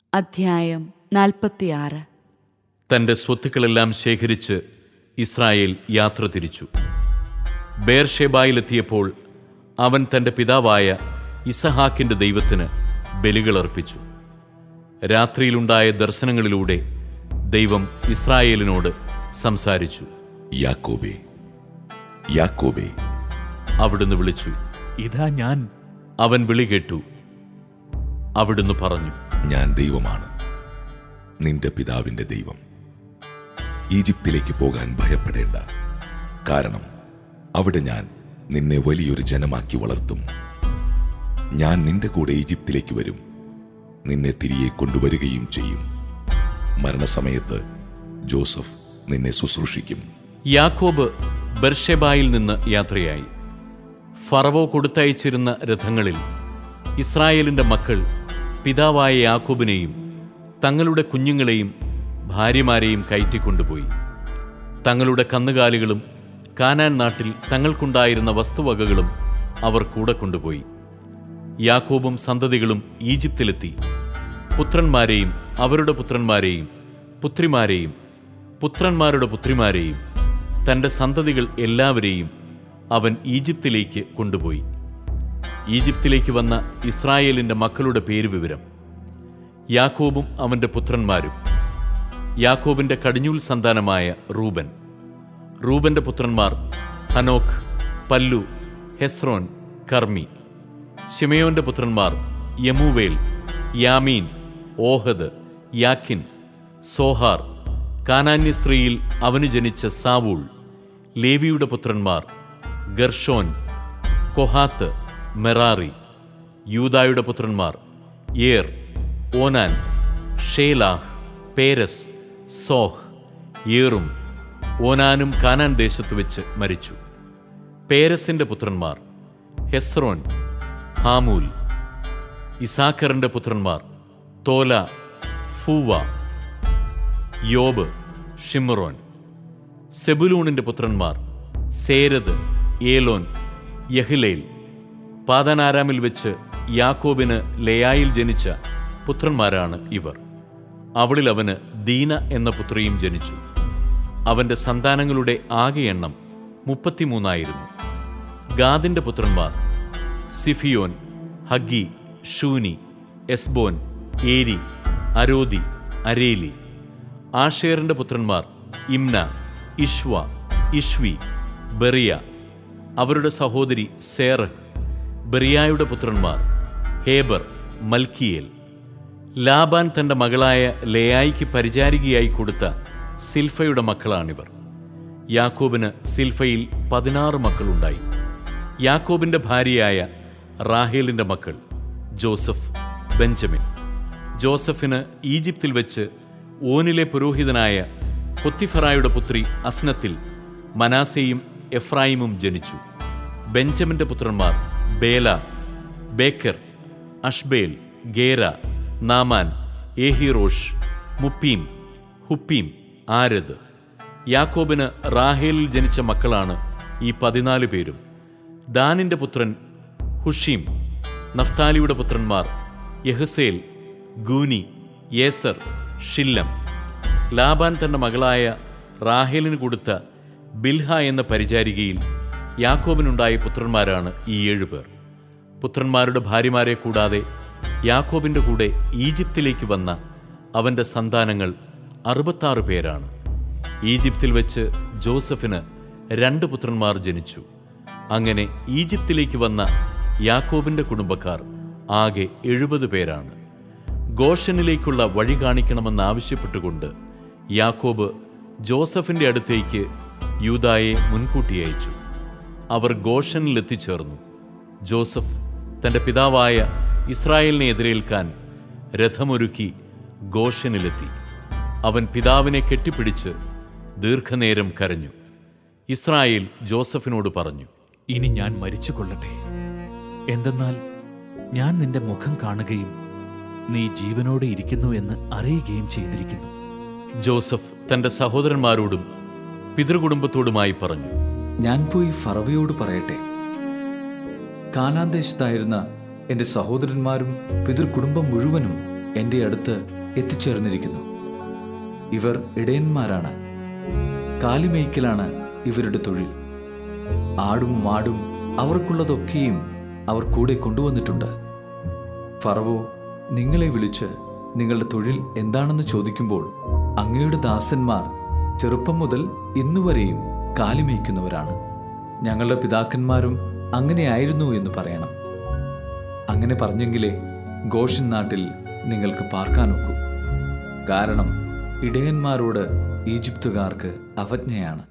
അധ്യായം നാൽപ്പത്തിയാറ് തന്റെ സ്വത്തുക്കളെല്ലാം ശേഖരിച്ച് ഇസ്രായേൽ യാത്ര തിരിച്ചു ബേർഷെബായിലെത്തിയപ്പോൾ അവൻ തന്റെ പിതാവായ ഇസഹാക്കിന്റെ ദൈവത്തിന് ബലികളർപ്പിച്ചു രാത്രിയിലുണ്ടായ ദർശനങ്ങളിലൂടെ ദൈവം ഇസ്രായേലിനോട് സംസാരിച്ചു യാക്കോബേ യാക്കോബേ അവിടുന്ന് വിളിച്ചു ഇതാ ഞാൻ അവൻ വിളി കേട്ടു അവിടുന്ന് പറഞ്ഞു ഞാൻ ദൈവമാണ് നിന്റെ പിതാവിന്റെ ദൈവം ഈജിപ്തിലേക്ക് പോകാൻ ഭയപ്പെടേണ്ട കാരണം അവിടെ ഞാൻ നിന്നെ വലിയൊരു ജനമാക്കി വളർത്തും ഞാൻ നിന്റെ കൂടെ ഈജിപ്തിലേക്ക് വരും നിന്നെ തിരികെ കൊണ്ടുവരികയും ചെയ്യും മരണസമയത്ത് ജോസഫ് നിന്നെ ശുശ്രൂഷിക്കും യാക്കോബ് ബർഷെബായിൽ നിന്ന് യാത്രയായി ഫറവോ കൊടുത്തയച്ചിരുന്ന രഥങ്ങളിൽ ഇസ്രായേലിന്റെ മക്കൾ പിതാവായ യാക്കോബിനെയും തങ്ങളുടെ കുഞ്ഞുങ്ങളെയും ഭാര്യമാരെയും കയറ്റിക്കൊണ്ടുപോയി തങ്ങളുടെ കന്നുകാലികളും കാനാൻ നാട്ടിൽ തങ്ങൾക്കുണ്ടായിരുന്ന വസ്തുവകകളും അവർ കൂടെ കൊണ്ടുപോയി യാക്കോബും സന്തതികളും ഈജിപ്തിലെത്തി പുത്രന്മാരെയും അവരുടെ പുത്രന്മാരെയും പുത്രിമാരെയും പുത്രന്മാരുടെ പുത്രിമാരെയും തന്റെ സന്തതികൾ എല്ലാവരെയും അവൻ ഈജിപ്തിലേക്ക് കൊണ്ടുപോയി ഈജിപ്തിലേക്ക് വന്ന ഇസ്രായേലിന്റെ മക്കളുടെ പേര് വിവരം യാക്കോബും അവന്റെ പുത്രന്മാരും യാക്കോബിന്റെ കടിഞ്ഞൂൽ സന്താനമായ റൂബൻ റൂബന്റെ പുത്രന്മാർ ഹനോക്ക് പല്ലു ഹെസ്രോൻ കർമ്മി ശിമയോന്റെ പുത്രന്മാർ യമൂവേൽ യാമീൻ ഓഹദ് യാക്കിൻ സോഹാർ കാനാന്യ സ്ത്രീയിൽ അവന് ജനിച്ച സാവൂൾ ലേവിയുടെ പുത്രന്മാർ ഗർഷോൻ കൊഹാത്ത് മെറാറി യൂദായുടെ പുത്രന്മാർ ഏർ ഓനാൻ ഷേലാഹ് പേരസ് സോഹ് ഏറും ഓനാനും കാനാൻ ദേശത്തു വെച്ച് മരിച്ചു പേരസിന്റെ പുത്രന്മാർ ഹെസ്രോൻ ഹാമൂൽ ഇസാക്കറിന്റെ പുത്രന്മാർ തോല ഫൂവ യോബ് ഷിമറോൻ സെബുലൂണിന്റെ പുത്രന്മാർ സേരദ് ഏലോൻ യഹിലേൽ പാതനാരാമിൽ വെച്ച് യാക്കോബിന് ലേയായിൽ ജനിച്ച പുത്രന്മാരാണ് ഇവർ അവളിൽ അവന് ദീന എന്ന പുത്രിയും ജനിച്ചു അവന്റെ സന്താനങ്ങളുടെ ആകെ എണ്ണം മുപ്പത്തിമൂന്നായിരുന്നു ഗാദിന്റെ പുത്രന്മാർ സിഫിയോൻ ഹഗ്ഗി ഷൂനി എസ്ബോൻ ഏരി അരോദി അരേലി ആഷേറിന്റെ പുത്രന്മാർ ഇംന ഇഷ്വ ഇഷ്വി ബെറിയ അവരുടെ സഹോദരി സേറഹ് ബെറിയായുടെ പുത്രന്മാർ ഹേബർ മൽക്കിയേൽ ലാബാൻ തന്റെ മകളായ ലേയായിക്ക് പരിചാരികയായി കൊടുത്ത സിൽഫയുടെ മക്കളാണിവർ യാക്കോബിന് സിൽഫയിൽ പതിനാറ് മക്കളുണ്ടായി യാക്കോബിന്റെ ഭാര്യയായ റാഹേലിന്റെ മക്കൾ ജോസഫ് ബെഞ്ചമിൻ ജോസഫിന് ഈജിപ്തിൽ വെച്ച് ഓനിലെ പുരോഹിതനായ പൊത്തിഫറായുടെ പുത്രി അസ്നത്തിൽ മനാസയും എഫ്രായിമും ജനിച്ചു ബെഞ്ചമിന്റെ പുത്രന്മാർ Bela Becher Ashbel Gera Naaman Ehi Rosh Muppim Huppim Ard യാക്കോബിന് റാഹേലിൽ ജനിച്ച മക്കളാണ് ഈ പതിനാല് പേരും ദാനിന്റെ പുത്രൻ ഹുഷീം നഫ്താലിയുടെ പുത്രന്മാർ യഹസേൽ ഗൂനി യേസർ ഷില്ലം ലാബാൻ തന്റെ മകളായ റാഹേലിന് കൊടുത്ത ബിൽഹ എന്ന പരിചാരികയിൽ യാക്കോബിനുണ്ടായ പുത്രന്മാരാണ് ഈ ഏഴുപേർ പുത്രന്മാരുടെ ഭാര്യമാരെ കൂടാതെ യാക്കോബിന്റെ കൂടെ ഈജിപ്തിലേക്ക് വന്ന അവന്റെ സന്താനങ്ങൾ അറുപത്താറ് പേരാണ് ഈജിപ്തിൽ വെച്ച് ജോസഫിന് രണ്ട് പുത്രന്മാർ ജനിച്ചു അങ്ങനെ ഈജിപ്തിലേക്ക് വന്ന യാക്കോബിന്റെ കുടുംബക്കാർ ആകെ എഴുപത് പേരാണ് ഗോഷനിലേക്കുള്ള വഴി കാണിക്കണമെന്ന് ആവശ്യപ്പെട്ടുകൊണ്ട് യാക്കോബ് ജോസഫിന്റെ അടുത്തേക്ക് യൂദായെ മുൻകൂട്ടി അയച്ചു അവർ ഗോഷനിൽ എത്തിച്ചേർന്നു ജോസഫ് തന്റെ പിതാവായ ഇസ്രായേലിനെ എതിരേൽക്കാൻ രഥമൊരുക്കി ഗോഷനിലെത്തി അവൻ പിതാവിനെ കെട്ടിപ്പിടിച്ച് ദീർഘനേരം കരഞ്ഞു ഇസ്രായേൽ ജോസഫിനോട് പറഞ്ഞു ഇനി ഞാൻ മരിച്ചു കൊള്ളട്ടെ എന്തെന്നാൽ ഞാൻ നിന്റെ മുഖം കാണുകയും നീ ജീവനോടെ ഇരിക്കുന്നു എന്ന് അറിയുകയും ചെയ്തിരിക്കുന്നു ജോസഫ് തന്റെ സഹോദരന്മാരോടും പിതൃകുടുംബത്തോടുമായി പറഞ്ഞു ഞാൻ പോയി ഫറവയോട് പറയട്ടെ കാനാൻ ദേശത്തായിരുന്ന എൻ്റെ സഹോദരന്മാരും പിതൃകുടുംബം മുഴുവനും എൻ്റെ അടുത്ത് എത്തിച്ചേർന്നിരിക്കുന്നു ഇവർ ഇടയന്മാരാണ് കാലിമേയ്ക്കലാണ് ഇവരുടെ തൊഴിൽ ആടും മാടും അവർക്കുള്ളതൊക്കെയും അവർ കൂടെ കൊണ്ടുവന്നിട്ടുണ്ട് ഫറവോ നിങ്ങളെ വിളിച്ച് നിങ്ങളുടെ തൊഴിൽ എന്താണെന്ന് ചോദിക്കുമ്പോൾ അങ്ങയുടെ ദാസന്മാർ ചെറുപ്പം മുതൽ ഇന്നുവരെയും കാലിമേയ്ക്കുന്നവരാണ് ഞങ്ങളുടെ പിതാക്കന്മാരും അങ്ങനെയായിരുന്നു എന്ന് പറയണം അങ്ങനെ പറഞ്ഞെങ്കിലേ ഗോഷൻ നാട്ടിൽ നിങ്ങൾക്ക് പാർക്കാനൊക്കൂ കാരണം ഇടയന്മാരോട് ഈജിപ്തുകാർക്ക് അവജ്ഞയാണ്